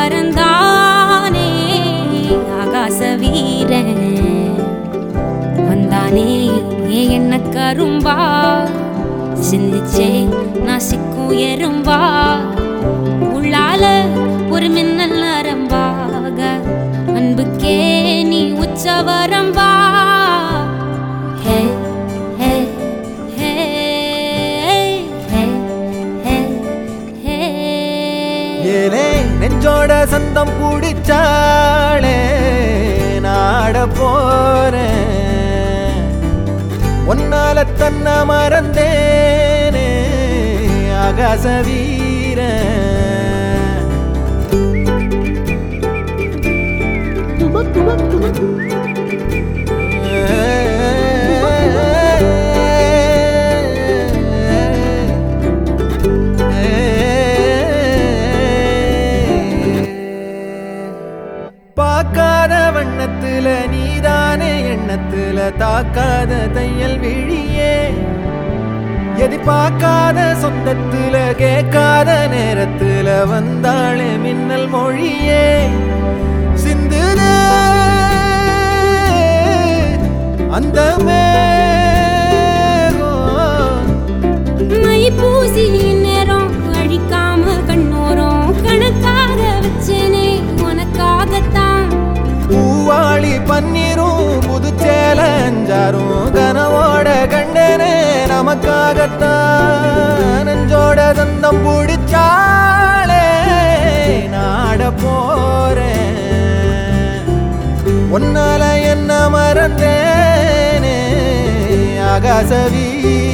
பறந்தானே ஆகாச வீரன் வந்தானே ஏன் என்ன கரும்பா சிந்திச்சே நான் சிக்கும் எறும்பா உள்ளால ஒரு மின்னல் நரம்பாக அன்புக்கே நீ உச்சவரம்பா ஹே ஹே ஹே ஹே ஹே ஹே ஏலே நெஞ்சோட சந்தம் பிடிச்சாளே நாட போறேன் ஒன்னால தன்ன மறந்தேனே ஆகாச வீரன் பார்க்காத வண்ணத்துல நீதானே எண்ணத்துல தாக்காத தையல் விழியே எதி பார்க்காத சொந்தத்துல கேட்காத நேரத்துல வந்தாளே மின்னல் மொழியே சிந்துதே அந்த மேகம் மை பூசி நேரம் அழிக்காம கண்ணோரம் கணக்காக வச்சேனே உனக்காகத்தான் பூவாளி பன்னீரும் புதுச்சேல அஞ்சாரும் கனவோட கண்டனே நமக்காகத்தான் நெஞ்சோட தந்தம் பிடிச்சாளே நாட போறேன் ஒன்னால என்ன மறந்தேனே ஆகாச வீரன்